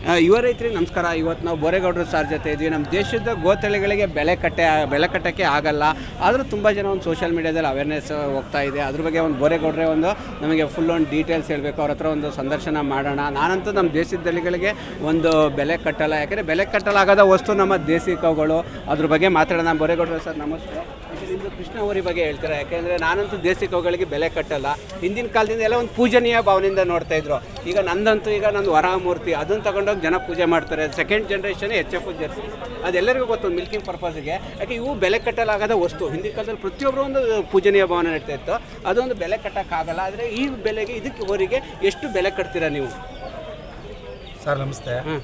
ಆ, ಯುವ ರೈತರಿಗೆ ನಮಸ್ಕಾರ ಇವತ್ತು ನಾವು ಬೋರೇಗೌಡರು ಸಾರ್ ಜೊತೆ ಇದ್ವಿ ನಮ್ಮ ದೇಶದ ಗೋತಳಿಗಳಿಗೆ ಬೆಲೆ ಕಟ್ಟೆ ಬೆಲೆ ಕಟ್ಟಕ್ಕೆ ಆಗಲ್ಲ ಆದರೂ ತುಂಬ ಜನ ಒಂದು ಸೋಷಿಯಲ್ ಮೀಡಿಯಾದಲ್ಲಿ ಅವೇರ್ನೆಸ್ ಹೋಗ್ತಾ ಇದೆ ಅದ್ರ ಬಗ್ಗೆ ಒಂದು ಬೋರೇಗೌಡ್ರೆ ಒಂದು ನಮಗೆ ಫುಲ್ ಒಂದು ಡೀಟೇಲ್ಸ್ ಹೇಳಬೇಕು ಅವ್ರ ಹತ್ರ ಒಂದು ಸಂದರ್ಶನ ಮಾಡೋಣ ನಾನಂತೂ ನಮ್ಮ ದೇಶದ ತಳಿಗಳಿಗೆ ಒಂದು ಬೆಲೆ ಕಟ್ಟಲ್ಲ ಯಾಕಂದರೆ ಬೆಲೆ ಕಟ್ಟಲಾಗದ ವಸ್ತು ನಮ್ಮ ದೇಸಿ ಕವುಗಳು ಅದ್ರ ಬಗ್ಗೆ ಮಾತಾಡೋಣ ಬೋರೇಗೌಡ್ರೆ ಸರ್ ನಮಸ್ತೆ ಯಾಕೆ ನಿಮ್ಮದು ಕೃಷ್ಣ ಹೋರಿ ಬಗ್ಗೆ ಹೇಳ್ತಾರೆ ಯಾಕೆಂದರೆ ನಾನಂತೂ ದೇಸಿ ಕವುಗಳಿಗೆ ಬೆಲೆ ಕಟ್ಟಲ್ಲ ಹಿಂದಿನ ಕಾಲದಿಂದ ಎಲ್ಲ ಒಂದು ಪೂಜನೀಯ ಭಾವನೆಯಿಂದ ನೋಡ್ತಾ ಇದ್ರು ಈಗ ನಂದಂತೂ ಈಗ ನಂದು ವರಮೂರ್ತಿ ಅದನ್ನು ತಗೊಂಡೋಗಿ ಜನ ಪೂಜೆ ಮಾಡ್ತಾರೆ second generation H F jersey ಅದೆಲ್ಲರಿಗೂ ಗೊತ್ತು ಮಿಲ್ಕಿಂಗ್ ಪರ್ಪಸ್ಗೆ ಯಾಕೆ ಇವು ಬೆಲೆ ಕಟ್ಟಲಾಗದ ವಸ್ತು ಹಿಂದಿನ ಕಾಲದಲ್ಲಿ ಪ್ರತಿಯೊಬ್ಬರು ಒಂದು ಪೂಜನೀಯ ಭಾವನೆ ಇರ್ತಾ ಇತ್ತು ಅದೊಂದು ಬೆಲೆ ಕಟ್ಟೋಕ್ಕಾಗಲ್ಲ ಆದರೆ ಈ ಬೆಲೆಗೆ ಇದಕ್ಕೆ ಊರಿಗೆ ಎಷ್ಟು ಬೆಲೆ ಕಟ್ತೀರಾ ನೀವು ಸರ್ ನಮಸ್ತೆ ಹ್ಮ್.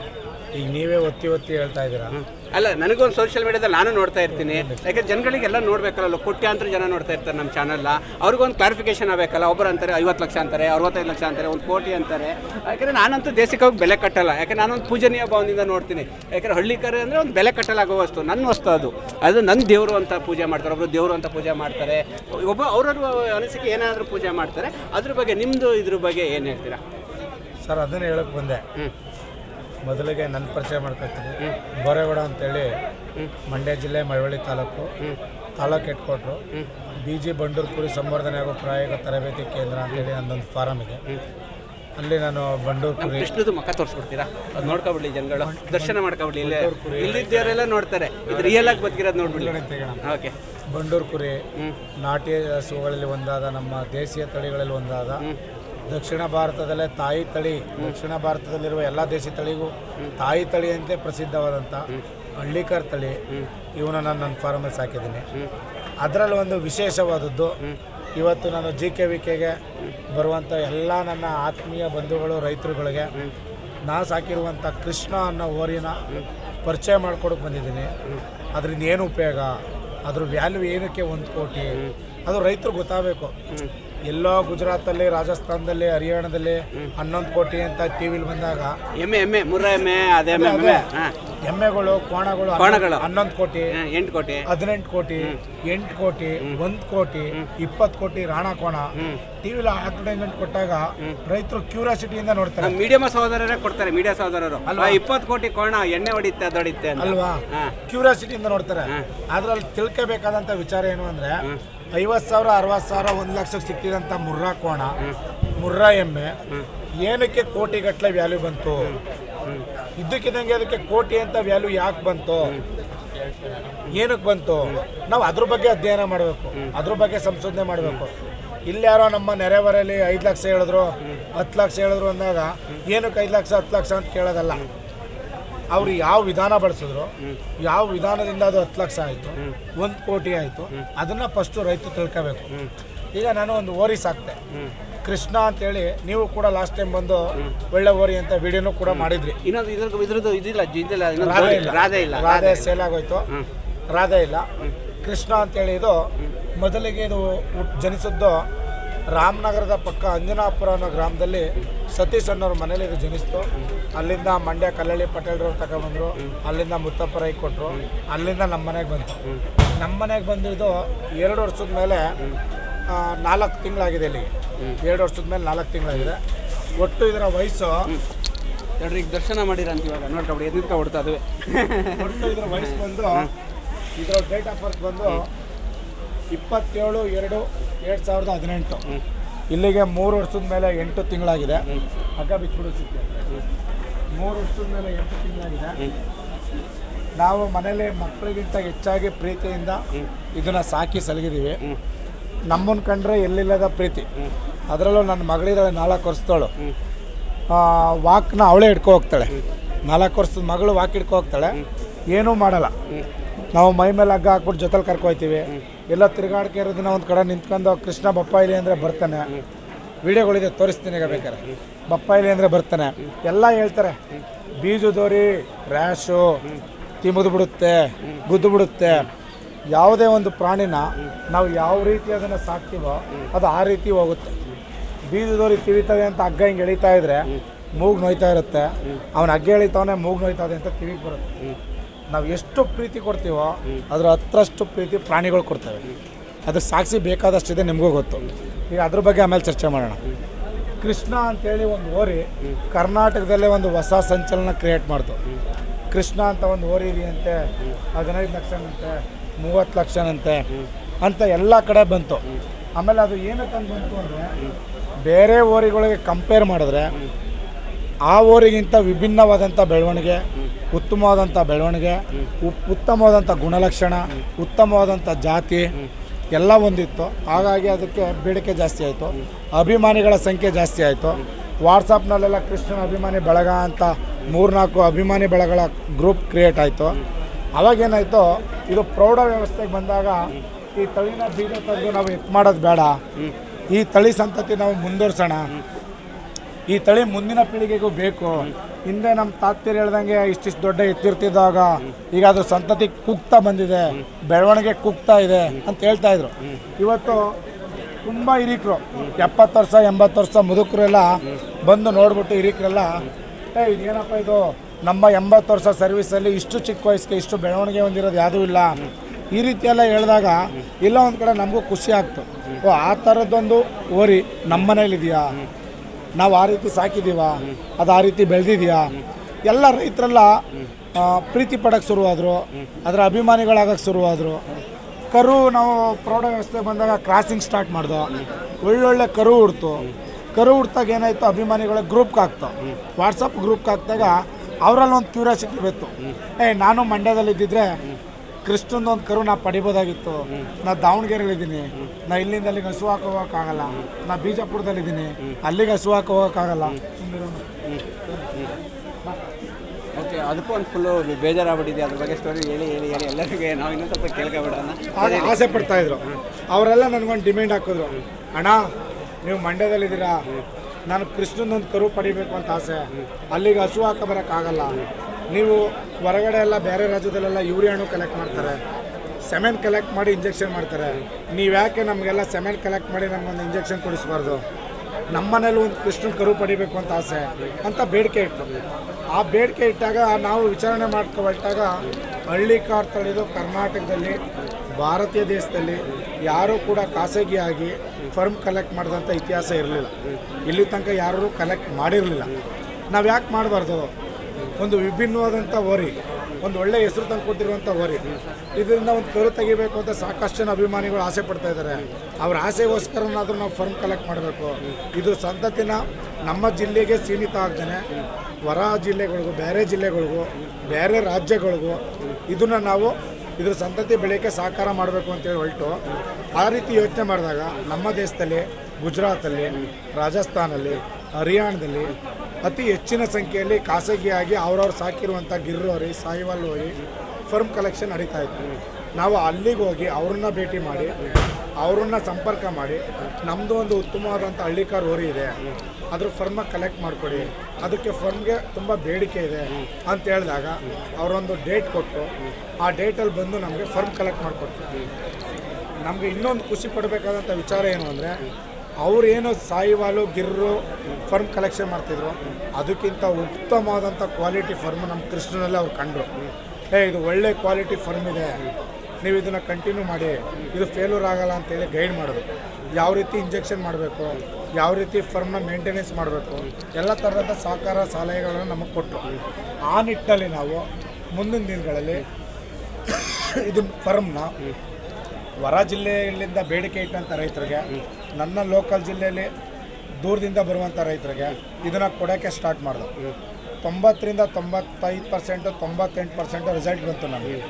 ಈಗ ನೀವೇ ಒತ್ತಿ ಒತ್ತಿ ಹೇಳ್ತಾ ಇದ್ದೀರಾ ಅಲ್ಲ ನನಗೊಂದು ಸೋಷಿಯಲ್ ಮೀಡಿಯಾದಲ್ಲಿ ನಾನು ನೋಡ್ತಾ ಇರ್ತೀನಿ ಯಾಕೆ ಜನಗಳಿಗೆಲ್ಲ ನೋಡಬೇಕಲ್ಲ ಕೋಟ್ಯಾಂತರ ಜನ ನೋಡ್ತಾ ಇರ್ತಾರೆ ನಮ್ಮ ಚಾನಲ್ನ ಅವ್ರಿಗೊಂದು ಕ್ಲಾರಿಫಿಕೇಶನ್ ಆಗಬೇಕಲ್ಲ ಒಬ್ಬರು ಅಂತಾರೆ ಐವತ್ತು ಲಕ್ಷ ಅಂತಾರೆ ಅರವತ್ತೈದು ಲಕ್ಷ ಅಂತಾರೆ ಒಂದು ಕೋಟಿ ಅಂತಾರೆ ಯಾಕಂದರೆ ನಾನಂತೂ ದೇಶಕ್ಕೆ ಬೆಲೆ ಕಟ್ಟಲ್ಲ ಯಾಕೆ ನಾನೊಂದು ಪೂಜನೀಯ ಭಾವನೆಯಿಂದ ನೋಡ್ತೀನಿ ಯಾಕಂದರೆ ಹಳ್ಳಿಕರು ಅಂದರೆ ಒಂದು ಬೆಲೆ ಕಟ್ಟಲಾಗೋ ವಸ್ತು ನನ್ನ ವಸ್ತು ಅದು ಅದು ನನ್ನ ದೇವರು ಅಂತ ಪೂಜೆ ಮಾಡ್ತಾರೆ ಒಬ್ಬರು ದೇವರು ಅಂತ ಪೂಜೆ ಮಾಡ್ತಾರೆ ಒಬ್ಬ ಅವ್ರವ್ರ ಅನಿಸಿಕೆ ಏನಾದರೂ ಪೂಜೆ ಮಾಡ್ತಾರೆ ಅದ್ರ ಬಗ್ಗೆ ನಿಮ್ಮದು ಇದ್ರ ಬಗ್ಗೆ ಏನು ಹೇಳ್ತೀರಾ ಸರ್ ಅದನ್ನೇ ಹೇಳಕ್ ಬಂದೆ ಹ್ಞೂ ಮೊದಲಿಗೆ ನನ್ನ ಪರಿಚಯ ಮಾಡ್ಕೊತೀನಿ ಬೋರೇಗೌಡ ಅಂತೇಳಿ ಮಂಡ್ಯ ಜಿಲ್ಲೆ ಮಳವಳ್ಳಿ ತಾಲೂಕು ತಾಲೂಕು ಹೆಡ್ಕೊಟ್ರು ಬಿ ಜಿ ಬಂಡೂರು ಕುರಿ ಸಂವರ್ಧನೆ ಹಾಗೂ ಪ್ರಾಯೋಗಿಕ ತರಬೇತಿ ಕೇಂದ್ರ ಅಂತೇಳಿ ನನ್ನೊಂದು ಫಾರಮ್ ಇದೆ ಅಲ್ಲಿ ನಾನು ಬಂಡೂರು ಕುರಿ ಕೃಷ್ಣದು ಮುಖ ತೋರಿಸ್ಬಿಡ್ತೀರಾ ಅದು ನೋಡ್ಕೊಬಿಡ್ಲಿ ಜನಗಳು ದರ್ಶನ ಮಾಡ್ಕೊಬಿಡ್ಲಿ ಇಲ್ಲೇ ಇಲ್ಲಿದ್ದವರೆಲ್ಲ ನೋಡ್ತಾರೆ ಇದು ರಿಯಲ್ ಆಗಿ ಬದುಕಿರೋದು ನೋಡ್ಬಿಡ್ಲಿ ತೆಗೋಣ ಓಕೆ ಬಂಡೂರು ಕುರಿ ಹ್ಞೂ ನಾಟಿ ಹಸುಗಳಲ್ಲಿ ಒಂದಾದ ನಮ್ಮ ದೇಶೀಯ ತಳಿಗಳಲ್ಲಿ ಒಂದಾದ ದಕ್ಷಿಣ ಭಾರತದಲ್ಲೇ ತಾಯಿ ತಳಿ ದಕ್ಷಿಣ ಭಾರತದಲ್ಲಿರುವ ಎಲ್ಲ ದೇಶಿ ತಳಿಗೂ ತಾಯಿ ತಳಿಯಂತೆ ಪ್ರಸಿದ್ಧವಾದಂಥ ಹಳ್ಳಿಕರ್ ತಳಿ ಇವನ್ನ ನಾನು ನನ್ನ ಫಾರ್ಮಲ್ಲಿ ಸಾಕಿದ್ದೀನಿ ಅದರಲ್ಲಿ ಒಂದು ವಿಶೇಷವಾದದ್ದು ಇವತ್ತು ನಾನು ಜಿ ಕೆ ವಿ ಕೆಗೆ ಬರುವಂಥ ಎಲ್ಲ ನನ್ನ ಆತ್ಮೀಯ ಬಂಧುಗಳು ರೈತರುಗಳಿಗೆ ನಾನು ಸಾಕಿರುವಂಥ ಕೃಷ್ಣ ಅನ್ನೋ ಓರಿನ ಪರಿಚಯ ಮಾಡ್ಕೊಡಕ್ಕೆ ಬಂದಿದ್ದೀನಿ ಅದರಿಂದ ಏನು ಉಪಯೋಗ ಅದ್ರ ವ್ಯಾಲ್ಯೂ ಏನಕ್ಕೆ ಒಂದು ಕೋಟಿ ಅದು ರೈತರು ಗೊತ್ತಾಗಬೇಕು ಎಲ್ಲೋ ಗುಜರಾತಲ್ಲಿ ರಾಜಸ್ಥಾನದಲ್ಲಿ ಹರಿಯಾಣದಲ್ಲಿ ಹನ್ನೊಂದು ಕೋಟಿ ಅಂತ ಟಿ ವಿಲಿ ಬಂದಾಗ ಎಮ್ಮೆ ಎಮ್ಮೆ ಮುರ್ರ ಎಮ್ಮೆ ಅದೇ ಎಮ್ಮೆ ಎಮ್ಮೆ ಹಾಂ ಎಮ್ಮೆಗಳು ಕೋಣಗಳು ಕೋಣಗಳು. ಹನ್ನೊಂದು ಕೋಟಿ ಎಂಟು ಕೋಟಿ ಹದಿನೆಂಟು ಕೋಟಿ ಎಂಟು ಕೋಟಿ ಒಂದು ಕೋಟಿ ಇಪ್ಪತ್ತು ಕೋಟಿ ರಾಣ ಕೋಣ ಟಿವಿಲಿ ಅಡ್ವರ್ಟೈಸ್ಮೆಂಟ್ ಕೊಟ್ಟಾಗ ರೈತರು ಕ್ಯೂರಿಯಾಸಿಟಿಯಿಂದ ನೋಡ್ತಾರೆ ಮೀಡಿಯಂ ಸಹೋದರರೇ ಕೊಡ್ತಾರೆ ಮೀಡಿಯಾ ಸಹೋದರರು ಇಪ್ಪತ್ತು ಕೋಟಿ ಕೋಣ ಎಣ್ಣೆ ಹೊಡಿತೆ ಅದು ಹೊಡಿತೆ ಅಂತ ಅಲ್ವಾ ಹಾಂ ಕ್ಯೂರಿಯಾಸಿಟಿಯಿಂದ ನೋಡ್ತಾರೆ ಅದ್ರಲ್ಲಿ ತಿಳ್ಕೋಬೇಕಾದಂಥ ವಿಚಾರ ಏನು ಅಂದ್ರೆ ಐವತ್ತು ಸಾವಿರ ಅರವತ್ತು ಸಾವಿರ ಒಂದು ಲಕ್ಷಕ್ಕೆ ಸಿಕ್ತಿದಂಥ ಮುರ್ರಾ ಕೋಣ ಮುರ್ರಾ ಎಮ್ಮೆ ಏನಕ್ಕೆ ಕೋಟಿಗಟ್ಟಲೆ ವ್ಯಾಲ್ಯೂ ಬಂತು ಇದ್ದಕ್ಕಿದ್ದಂಗೆ ಅದಕ್ಕೆ ಕೋಟಿ ಅಂತ ವ್ಯಾಲ್ಯೂ ಯಾಕೆ ಬಂತು ಏನಕ್ಕೆ ಬಂತು ನಾವು ಅದ್ರ ಬಗ್ಗೆ ಅಧ್ಯಯನ ಮಾಡಬೇಕು ಅದ್ರ ಬಗ್ಗೆ ಸಂಶೋಧನೆ ಮಾಡಬೇಕು ಇಲ್ಯಾರೋ ನಮ್ಮ ನೆರೆಹೊರೆಯಲ್ಲಿ ಐದು ಲಕ್ಷ ಹೇಳಿದ್ರು ಹತ್ತು ಲಕ್ಷ ಹೇಳಿದ್ರು ಅಂದಾಗ ಏನಕ್ಕೆ ಐದು ಲಕ್ಷ ಹತ್ತು ಲಕ್ಷ ಅಂತ ಕೇಳೋದಲ್ಲ ಅವ್ರು ಯಾವ ವಿಧಾನ ಬಳಸಿದ್ರು ಯಾವ ವಿಧಾನದಿಂದ ಅದು ಹತ್ತು ಲಕ್ಷ ಆಯಿತು ಒಂದು ಕೋಟಿ ಆಯಿತು ಅದನ್ನು ಫಸ್ಟು ರೈತ ತಿಳ್ಕೋಬೇಕು ಈಗ ನಾನು ಒಂದು ಓರಿ ಸಾಕ್ತೆ ಕೃಷ್ಣ ಅಂತೇಳಿ ನೀವು ಕೂಡ ಲಾಸ್ಟ್ ಟೈಮ್ ಬಂದು ಒಳ್ಳೆ ಓರಿ ಅಂತ ವಿಡಿಯೋನು ಕೂಡ ಮಾಡಿದ್ರಿ ಇನ್ನೊಂದು ಇದ್ರ ಇದ್ರದ್ದು ಇದಿಲ್ಲ ಇದಿಲ್ಲ ಇನ್ನೊಂದು ರಾಧೆ ಗೋರಿ- ಇಲ್ಲ ರಾಧೆ ಇಲ್ಲ ರಾಧೆ ಸೇಲ್ ಆಗೋಯ್ತು ರಾಧೆ ಇಲ್ಲ ಕೃಷ್ಣ ಅಂತೇಳಿ ಇದು ಮೊದಲಿಗೆ ಇದು ಹುಟ್- ಜನಿಸಿದ್ದು ರಾಮನಗರದ ಪಕ್ಕ ಅಂಜನಾಪುರ ಅನ್ನೋ ಗ್ರಾಮದಲ್ಲಿ ಸತೀಶ್ ಅನ್ನೋರ ಮನೇಲಿ ಇದು ಜನಿಸ್ತು ಅಲ್ಲಿಂದ ಮಂಡ್ಯ ಕಲ್ಲಳ್ಳಿ ಪಟೇಲ್ರವ್ರು ತಗೊಂಡ್ಬಂದ್ರು ಅಲ್ಲಿಂದ ಮುತ್ತಪ್ಪ ರೈ ಕೊಟ್ಟರು ಅಲ್ಲಿಂದ ನಮ್ಮ ಮನೆಗೆ ಬಂತು ನಮ್ಮ ಮನೆಗೆ ಬಂದು ಇದು ಎರಡು ವರ್ಷದ ಮೇಲೆ ಆ, ನಾಲ್ಕು ತಿಂಗಳಾಗಿದೆ ಇಲ್ಲಿಗೆ ಎರಡು ವರ್ಷದ ಮೇಲೆ ನಾಲ್ಕು ತಿಂಗಳಾಗಿದೆ ಒಟ್ಟು ಇದರ ವಯಸ್ಸು ನೋಡ್ರಿ ಈಗ ದರ್ಶನ ಮಾಡಿರ ಅಂತ ಇವಾಗ ನೋಡ್ಕೊಬಿಡಿ ಎದ್ದಿದ್ಕ ಹೊಡ್ತಾ ಅದುವೆ ಒಟ್ಟು ಇದರ ವಯಸ್ಸು ಬಂದು ಇದರ ಡೇಟ್ ಆಫ್ ಬರ್ತ್ ಬಂದು ಇಪ್ಪತ್ತೇಳು ಎರಡು ಎರಡು ಸಾವಿರದ ಹದಿನೆಂಟು ಇಲ್ಲಿಗೆ ಮೂರು ವರ್ಷದ ಮೇಲೆ ಎಂಟು ತಿಂಗಳಾಗಿದೆ ಹಗ್ಗ ಬಿಚ್ಚಿಬಿಡು ಸಿಕ್ತೆ ಮೂರು ವರ್ಷದ ಮೇಲೆ ಎಂಟು ತಿಂಗಳಾಗಿದೆ ನಾವು ಮನೇಲಿ ಮಕ್ಕಳಿಗಿಂತ ಹೆಚ್ಚಾಗಿ ಪ್ರೀತಿಯಿಂದ ಇದನ್ನು ಸಾಕಿ ಸಲಗಿದ್ದೀವಿ ನಮ್ಮನ್ನು ಕಂಡ್ರೆ ಎಲ್ಲಿಲ್ಲದ ಪ್ರೀತಿ ಅದರಲ್ಲೂ ನನ್ನ ಮಗಳಿದ್ದಾಳೆ ನಾಲ್ಕು ವರ್ಷದವಳು ವಾಕ್ನ ಅವಳೇ ಹಿಡ್ಕೊ ಹೋಗ್ತಾಳೆ ನಾಲ್ಕು ವರ್ಷದ ಮಗಳು ವಾಕ್ ಹಿಡ್ಕೊ ಹೋಗ್ತಾಳೆ ಏನೂ ಮಾಡಲ್ಲ ನಾವು ಮೈ ಮೇಲೆ ಹಗ್ಗ ಹಾಕ್ಬಿಟ್ಟು ಜೊತೆಲಿ ಕರ್ಕೊ ಹೋಗ್ತೀವಿ ಎಲ್ಲ ತಿರುಗಾಡ್ಕೆ ಇರೋದನ್ನ ಒಂದು ಕಡೆ ನಿಂತ್ಕೊಂಡು ಕೃಷ್ಣ ಬಪ್ಪ ಇಲ್ಲಿ ಅಂದರೆ ಬರ್ತಾನೆ ವಿಡಿಯೋಗಳಿದೆ ತೋರಿಸ್ತೀನಿ ಈಗ ಬೇಕಾದ್ರೆ ಬಪ್ಪ ಇಲ್ಲಿ ಅಂದರೆ ಬರ್ತಾನೆ ಎಲ್ಲ ಹೇಳ್ತಾರೆ ಬೀಜದೋರಿ ರ್ಯಾಶು ತಿಮಿದು ಬಿಡುತ್ತೆ ಗುದ್ದು ಬಿಡುತ್ತೆ ಯಾವುದೇ ಒಂದು ಪ್ರಾಣಿನ ನಾವು ಯಾವ ರೀತಿ ಅದನ್ನು ಸಾಕ್ತೀವೋ ಅದು ಆ ರೀತಿ ಹೋಗುತ್ತೆ ಬೀಜದೋರಿ ತಿವಿತವೆ ಅಂತ ಹಗ್ಗ ಹಿಂಗೆ ಎಳಿತಾ ಇದ್ರೆ ಮೂಗು ನೋಯ್ತಾ ಇರುತ್ತೆ ಅವನ ಹಗ್ಗ ಎಳಿತಾವನೆ ಮೂಗು ನೋಯ್ತಾ ಇದೆ ಅಂತ ಕಿವಿಗೆ ಬರುತ್ತೆ ನಾವು ಎಷ್ಟು ಪ್ರೀತಿ ಕೊಡ್ತೀವೋ ಅದ್ರ ಹತ್ತರಷ್ಟು ಪ್ರೀತಿ ಪ್ರಾಣಿಗಳು ಕೊಡ್ತವೆ ಅದು ಸಾಕ್ಷಿ ಬೇಕಾದಷ್ಟಿದೆ ನಿಮಗೂ ಗೊತ್ತು ಈಗ ಅದ್ರ ಬಗ್ಗೆ ಆಮೇಲೆ ಚರ್ಚೆ ಮಾಡೋಣ ಕೃಷ್ಣ ಅಂತೇಳಿ ಒಂದು ಓರಿ ಕರ್ನಾಟಕದಲ್ಲೇ ಒಂದು ಹೊಸ ಸಂಚಲನ ಕ್ರಿಯೇಟ್ ಮಾಡ್ತು ಕೃಷ್ಣ ಅಂತ ಒಂದು ಓರಿ ಇದೆಯಂತೆ ಹದಿನೈದು ಲಕ್ಷನಂತೆ ಮೂವತ್ತು ಲಕ್ಷನಂತೆ ಅಂತ ಎಲ್ಲ ಕಡೆ ಬಂತು ಆಮೇಲೆ ಅದು ಏನಕ್ಕಂತ ಬಂತು ಅಂದರೆ ಬೇರೆ ಓರಿಗಳಿಗೆ ಕಂಪೇರ್ ಮಾಡಿದ್ರೆ ಆ ಊರಿಗಿಂತ ವಿಭಿನ್ನವಾದಂಥ ಬೆಳವಣಿಗೆ ಉತ್ತಮವಾದಂಥ ಬೆಳವಣಿಗೆ ಉಪ್- ಉತ್ತಮವಾದಂಥ ಗುಣಲಕ್ಷಣ ಉತ್ತಮವಾದಂಥ ಜಾತಿ ಎಲ್ಲ ಒಂದಿತ್ತು ಹಾಗಾಗಿ ಅದಕ್ಕೆ ಬೇಡಿಕೆ ಜಾಸ್ತಿ ಆಯಿತು ಅಭಿಮಾನಿಗಳ ಸಂಖ್ಯೆ ಜಾಸ್ತಿ ಆಯಿತು ವಾಟ್ಸಪ್ನಲ್ಲೆಲ್ಲ ಕೃಷ್ಣನ ಅಭಿಮಾನಿ ಬಳಗ ಅಂತ ಮೂರ್ನಾಲ್ಕು ಅಭಿಮಾನಿ ಬಳಗಳ ಗ್ರೂಪ್ ಕ್ರಿಯೇಟ್ ಆಯಿತು ಅವಾಗೇನಾಯಿತು ಇದು ಪ್ರೌಢ ವ್ಯವಸ್ಥೆಗೆ ಬಂದಾಗ ಈ ತಳಿನ ಬೀಜ ತಂದು ನಾವು ಎತ್ತು ಮಾಡೋದು ಬೇಡ ಈ ತಳಿ ಸಂತತಿ ನಾವು ಮುಂದುವರ್ಸೋಣ ಈ ತಳಿ ಮುಂದಿನ ಪೀಳಿಗೆಗೂ ಬೇಕು ಹಿಂದೆ ನಮ್ಮ ತಾತ್ಯರು ಹೇಳ್ದಂಗೆ ಇಷ್ಟಿಷ್ಟು ದೊಡ್ಡ ಎತ್ತಿರ್ತಿದ್ದಾಗ ಈಗ ಅದು ಸಂತತಿ ಕುಗ್ತಾ ಬಂದಿದೆ ಬೆಳವಣಿಗೆ ಕುಗ್ತಾ ಇದೆ ಅಂತ ಹೇಳ್ತಾ ಇದ್ರು ಇವತ್ತು ತುಂಬ ಹಿರೀಕರು ಎಪ್ಪತ್ತು ವರ್ಷ ಎಂಬತ್ತು ವರ್ಷ ಮುದುಕರೆಲ್ಲ ಬಂದು ನೋಡ್ಬಿಟ್ಟು ಹಿರೀಕರೆಲ್ಲ ಏ ಇದೇನಪ್ಪ ಇದು ನಮ್ಮ ಎಂಬತ್ತು ವರ್ಷ ಸರ್ವಿಸಲ್ಲಿ ಇಷ್ಟು ಚಿಕ್ಕ ವಯಸ್ಸಿಗೆ ಇಷ್ಟು ಬೆಳವಣಿಗೆ ಹೊಂದಿರೋದು ಯಾವುದೂ ಇಲ್ಲ ಈ ರೀತಿ ಎಲ್ಲ ಹೇಳಿದಾಗ ಇಲ್ಲ ಒಂದು ಕಡೆ ನಮಗೂ ಖುಷಿ ಆಗ್ತು ಓ ಆ ಥರದ್ದೊಂದು ಓರಿ ನಮ್ಮ ಮನೇಲಿದೆಯಾ ನಾವು ಆ ರೀತಿ ಸಾಕಿದೀವ ಅದು ಆ ರೀತಿ ಬೆಳೆದಿದೆಯಾ ಎಲ್ಲ ರೈತರೆಲ್ಲ ಆ, ಪ್ರೀತಿ ಪಡಕ್ಕೆ ಶುರುವಾದರು ಅದರ ಅಭಿಮಾನಿಗಳಾಗಕ್ಕೆ ಶುರುವಾದರು ಕರು ನಾವು ಪ್ರೌಢ ವ್ಯವಸ್ಥೆ ಬಂದಾಗ ಕ್ರಾಸಿಂಗ್ ಸ್ಟಾರ್ಟ್ ಮಾಡ್ದೋ ಒಳ್ಳೊಳ್ಳೆ ಕರು ಹುಡ್ತು ಕರು ಹುಡ್ತಾಗ ಏನಾಯಿತು ಅಭಿಮಾನಿಗಳ ಗ್ರೂಪ್ಗೆ ಹಾಕ್ತು ವಾಟ್ಸಪ್ ಗ್ರೂಪ್ಗೆ ಹಾಕಿದಾಗ ಅವರಲ್ಲಿ ಒಂದು ಕ್ಯೂರಿಯಾಸಿಟಿ ಬಂತು ಏ ನಾನು ಮಂಡ್ಯದಲ್ಲಿ ಇದ್ದಿದ್ರೆ ಕೃಷ್ಣಂದು ಒಂದು ಕರು ನಾ ಪಡಿಬೋದಾಗಿತ್ತು ನಾ ದಾವಣಗೆರೆಲಿದ್ದೀನಿ ನಾ ಇಲ್ಲಿಂದ ಅಲ್ಲಿಗೆ ಹಸು ಹಾಕೋ ಹೋಗೋಕ್ಕಾಗಲ್ಲ ನಾ ಬೀಜಾಪುರದಲ್ಲಿದ್ದೀನಿ ಅಲ್ಲಿಗೆ ಹಸು ಹಾಕೋ ಹೋಗೋಕ್ಕಾಗಲ್ಲ ಓಕೆ ಅದಕ್ಕೂ ಒಂದು ಫುಲ್ಲು ಬೇಜಾರಾಗ್ಬಿಟ್ಟಿದೆ ಅದ್ರ ಬಗ್ಗೆ ಸ್ಟೋರಿ ಹೇಳಿ ಹೇಳಿ ಹೇಳಿ ಎಲ್ಲರಿಗೆ ನಾವು ಇನ್ನೊಂದು ಸ್ವಲ್ಪ ಕೇಳ್ಕೊಬಿಡೋಣ ಆಗ ಆಸೆ ಪಡ್ತಾ ಇದ್ರು ಅವರೆಲ್ಲ ನನಗೊಂದು ಡಿಮ್ಯಾಂಡ್ ಹಾಕಿದ್ರು ಅಣ್ಣ ನೀವು ಮಂಡ್ಯದಲ್ಲಿದ್ದೀರಾ ನಾನು ಕೃಷ್ಣನೊಂದು ಕರು ಪಡಿಬೇಕು ಅಂತ ಆಸೆ ಅಲ್ಲಿಗೆ ಹಸು ಹಾಕ ಬರೋಕ್ಕಾಗಲ್ಲ ನೀವು ಹೊರಗಡೆ ಎಲ್ಲ ಬೇರೆ ರಾಜ್ಯದಲ್ಲೆಲ್ಲ ಯೂರಿಯಾ ಹಣ್ಣು ಕಲೆಕ್ಟ್ ಮಾಡ್ತಾರೆ ಸೆಮೆನ್ ಕಲೆಕ್ಟ್ ಮಾಡಿ ಇಂಜೆಕ್ಷನ್ ಮಾಡ್ತಾರೆ ನೀವು ಯಾಕೆ ನಮಗೆಲ್ಲ ಸೆಮೆನ್ ಕಲೆಕ್ಟ್ ಮಾಡಿ ನಮಗೊಂದು ಇಂಜೆಕ್ಷನ್ ಕೊಡಿಸ್ಬಾರ್ದು ನಮ್ಮ ಮನೇಲಿ ಒಂದು ಕೃಷ್ಣನ ಕರು ಪಡಿಬೇಕು ಅಂತ ಆಸೆ ಅಂತ ಬೇಡಿಕೆ ಇಟ್ಟು ಆ ಬೇಡಿಕೆ ಇಟ್ಟಾಗ ನಾವು ವಿಚಾರಣೆ ಮಾಡ್ಕೊ ಹೊರಟಾಗ ಹಳ್ಳಿ ಕಾರ್ ತಳಿದು ಕರ್ನಾಟಕದಲ್ಲಿ ಭಾರತೀಯ ದೇಶದಲ್ಲಿ ಯಾರೂ ಕೂಡ ಖಾಸಗಿಯಾಗಿ ಫರ್ಮ್ ಕಲೆಕ್ಟ್ ಮಾಡಿದಂಥ ಇತಿಹಾಸ ಇರಲಿಲ್ಲ ಇಲ್ಲಿ ತನಕ ಯಾರೂ ಕಲೆಕ್ಟ್ ಮಾಡಿರಲಿಲ್ಲ ನಾವು ಯಾಕೆ ಮಾಡಬಾರ್ದು ಒಂದು ವಿಭಿನ್ನವಾದಂಥ ಓರಿ ಒಂದು ಒಳ್ಳೆ ಹೆಸರು ತಂದು ಕೊಟ್ಟಿರುವಂಥ ಓರಿ ಇದರಿಂದ ಒಂದು ಕರು ತೆಗಿಬೇಕು ಅಂತ ಸಾಕಷ್ಟು ಜನ ಅಭಿಮಾನಿಗಳು ಆಸೆ ಪಡ್ತಾ ಇದ್ದಾರೆ ಅವ್ರ ಆಸೆಗೋಸ್ಕರನಾದರೂ ನಾವು ಫರ್ಮ್ ಕಲೆಕ್ಟ್ ಮಾಡಬೇಕು ಇದು ಸಂತತಿನ ನಮ್ಮ ಜಿಲ್ಲೆಗೆ ಸೀಮಿತ ಆಗ್ದೇನೆ ಹೊರ ಜಿಲ್ಲೆಗಳಿಗೂ ಬೇರೆ ಜಿಲ್ಲೆಗಳಿಗೂ ಬೇರೆ ರಾಜ್ಯಗಳಿಗೂ ಇದನ್ನು ನಾವು ಇದ್ರ ಸಂತತಿ ಬೆಳೆಯೋಕ್ಕೆ ಸಹಕಾರ ಮಾಡಬೇಕು ಅಂತೇಳಿ ಹೊರಟು ಆ ರೀತಿ ಯೋಚನೆ ಮಾಡಿದಾಗ ನಮ್ಮ ದೇಶದಲ್ಲಿ ಗುಜರಾತಲ್ಲಿ ರಾಜಸ್ಥಾನಲ್ಲಿ ಹರಿಯಾಣದಲ್ಲಿ ಅತಿ ಹೆಚ್ಚಿನ ಸಂಖ್ಯೆಯಲ್ಲಿ ಖಾಸಗಿಯಾಗಿ ಅವ್ರವ್ರು ಸಾಕಿರುವಂಥ ಗಿರ್ರೋರಿ ಸಾಯಿವಾಲ್ ಹೋಗಿ ಫರ್ಮ್ ಕಲೆಕ್ಷನ್ ನಡೀತಾ ಇತ್ತು ನಾವು ಅಲ್ಲಿಗೆ ಹೋಗಿ ಅವ್ರನ್ನ ಭೇಟಿ ಮಾಡಿ ಅವ್ರನ್ನ ಸಂಪರ್ಕ ಮಾಡಿ ನಮ್ಮದು ಒಂದು ಉತ್ತಮವಾದಂಥ ಹಳ್ಳಿಕಾರ್ ಹೋರಿ ಇದೆ ಅದ್ರ ಫರ್ಮ ಕಲೆಕ್ಟ್ ಮಾಡಿಕೊಡಿ ಅದಕ್ಕೆ ಫರ್ಮ್ಗೆ ತುಂಬ ಬೇಡಿಕೆ ಇದೆ ಅಂತ ಹೇಳಿದಾಗ ಅವರೊಂದು ಡೇಟ್ ಕೊಟ್ಟು ಆ ಡೇಟಲ್ಲಿ ಬಂದು ನಮಗೆ ಫರ್ಮ್ ಕಲೆಕ್ಟ್ ಮಾಡಿಕೊಡ್ತಾರೆ ನಮಗೆ ಇನ್ನೊಂದು ಖುಷಿ ಪಡಬೇಕಾದಂಥ ವಿಚಾರ ಏನು ಅಂದರೆ ಅವ್ರೇನು ಸಾಯಿವಾಲು ಗಿರ್ರು ಫರ್ಮ್ ಕಲೆಕ್ಷನ್ ಮಾಡ್ತಿದ್ರು ಅದಕ್ಕಿಂತ ಉತ್ತಮವಾದಂಥ ಕ್ವಾಲಿಟಿ ಫರ್ಮ್ ನಮ್ಮ ಕೃಷ್ಣನಲ್ಲಿ ಅವ್ರು ಕಂಡ್ರು ಏ ಇದು ಒಳ್ಳೆ ಕ್ವಾಲಿಟಿ ಫರ್ಮ್ ಇದೆ ನೀವು ಇದನ್ನು ಕಂಟಿನ್ಯೂ ಮಾಡಿ ಇದು ಫೇಲ್ಯೂರ್ ಆಗಲ್ಲ ಅಂತೇಳಿ ಗೈಡ್ ಮಾಡೋದು ಯಾವ ರೀತಿ ಇಂಜೆಕ್ಷನ್ ಮಾಡಬೇಕು ಯಾವ ರೀತಿ ಫರ್ಮ್ನ ಮೇಂಟೆನೆನ್ಸ್ ಮಾಡಬೇಕು ಎಲ್ಲ ಥರದ ಸಹಕಾರ ಸಲಹೆಗಳನ್ನು ನಮಗೆ ಕೊಟ್ಟರು ಆ ನಿಟ್ಟಿನಲ್ಲಿ ನಾವು ಮುಂದಿನ ದಿನಗಳಲ್ಲಿ ಇದನ್ನ ಫರ್ಮ್ನ ಹೊರ ಜಿಲ್ಲೆಯಲ್ಲಿಂದ ಬೇಡಿಕೆ ಇಟ್ಟಂಥ ರೈತರಿಗೆ ನನ್ನ ಲೋಕಲ್ ಜಿಲ್ಲೆಯಲ್ಲಿ ದೂರದಿಂದ ಬರುವಂಥ ರೈತರಿಗೆ ಇದನ್ನು ಕೊಡೋಕ್ಕೆ ಸ್ಟಾರ್ಟ್ ಮಾಡಿದೆ ತೊಂಬತ್ತರಿಂದ ತೊಂಬತ್ತೈದು ಪರ್ಸೆಂಟು ತೊಂಬತ್ತೆಂಟು ಪರ್ಸೆಂಟು ರಿಸಲ್ಟ್ ಬಂತು ನಮಗೆ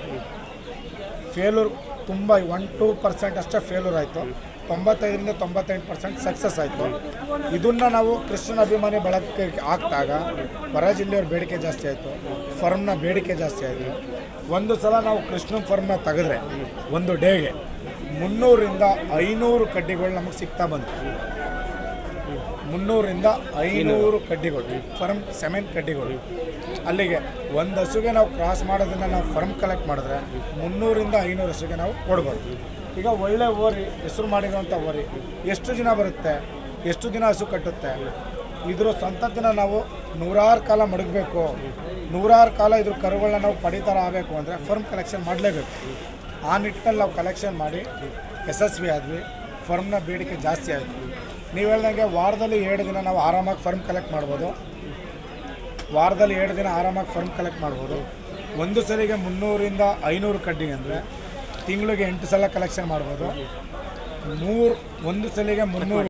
ಫೇಲೂರ್ ತುಂಬ ಒನ್ ಟೂ ಪರ್ಸೆಂಟ್ ಅಷ್ಟೇ ಫೇಲೂರ್ ಆಯಿತು ತೊಂಬತ್ತೈದರಿಂದ ತೊಂಬತ್ತೆಂಟು ಪರ್ಸೆಂಟ್ ಸಕ್ಸಸ್ ಆಯಿತು ಇದನ್ನು ನಾವು ಕೃಷ್ಣನ ಅಭಿಮಾನಿ ಬಳಕೆ ಹಾಕ್ದಾಗ ಹೊರ ಜಿಲ್ಲೆಯವ್ರ ಬೇಡಿಕೆ ಜಾಸ್ತಿ ಆಯಿತು ಫರ್ಮ್ನ ಬೇಡಿಕೆ ಜಾಸ್ತಿ ಆಯಿತು ಒಂದು ಸಲ ನಾವು ಕೃಷ್ಣನ ಫರ್ಮ್ನ ತೆಗೆದ್ರೆ ಒಂದು ಡೇಗೆ ಮುನ್ನೂರಿಂದ ಐನೂರು ಕಡ್ಡಿಗಳು ನಮಗೆ ಸಿಗ್ತಾ ಬಂತು ಮುನ್ನೂರಿಂದ ಐನೂರು ಕಡ್ಡಿಗಳು ಫರ್ಮ್ ಸೆಮೆನ್ ಕಡ್ಡಿಗಳು ಅಲ್ಲಿಗೆ ಒಂದು ಹಸುಗೆ ನಾವು ಕ್ರಾಸ್ ಮಾಡೋದನ್ನ ನಾವು ಫರ್ಮ್ ಕಲೆಕ್ಟ್ ಮಾಡಿದ್ರೆ ಮುನ್ನೂರಿಂದ ಐನೂರು ಹಸುಗೆ ನಾವು ಕೊಡ್ಬೋದು ಈಗ ಒಳ್ಳೆ ಓರಿ ಹೆಸರು ಮಾಡಿರುವಂಥ ಓರಿ ಎಷ್ಟು ದಿನ ಬರುತ್ತೆ ಎಷ್ಟು ದಿನ ಹಸು ಕಟ್ಟುತ್ತೆ ಇದ್ರ ಸಂತತಿನ ನಾವು ನೂರಾರು ಕಾಲ ಮಡಗಬೇಕು ನೂರಾರು ಕಾಲ ಇದ್ರ ಕರುಗಳನ್ನ ನಾವು ಪಡಿತರ ಆಗಬೇಕು ಅಂದರೆ ಫರ್ಮ್ ಕಲೆಕ್ಷನ್ ಮಾಡಲೇಬೇಕು ಆ ನಿಟ್ಟಿನಲ್ಲಿ ನಾವು ಕಲೆಕ್ಷನ್ ಮಾಡಿ ಯಶಸ್ವಿ ಆದ್ವಿ ಫರ್ಮ್ನ ಬೇಡಿಕೆ ಜಾಸ್ತಿ ಆಯಿತು ನೀವು ಹೇಳ್ದಂಗೆ ವಾರದಲ್ಲಿ ಎರಡು ದಿನ ನಾವು ಆರಾಮಾಗಿ ಫರ್ಮ್ ಕಲೆಕ್ಟ್ ಮಾಡ್ಬೋದು ವಾರದಲ್ಲಿ ಎರಡು ದಿನ ಆರಾಮಾಗಿ ಫರ್ಮ್ ಕಲೆಕ್ಟ್ ಮಾಡ್ಬೋದು ಒಂದು ಸಲಿಗೆ ಮುನ್ನೂರಿಂದ ಐನೂರು ಕಡ್ಡಿ ಅಂದರೆ ತಿಂಗಳಿಗೆ ಎಂಟು ಸಲ ಕಲೆಕ್ಷನ್ ಮಾಡ್ಬೋದು ಮೂರು ಒಂದು ಸಲಿಗೆ ಮುನ್ನೂರು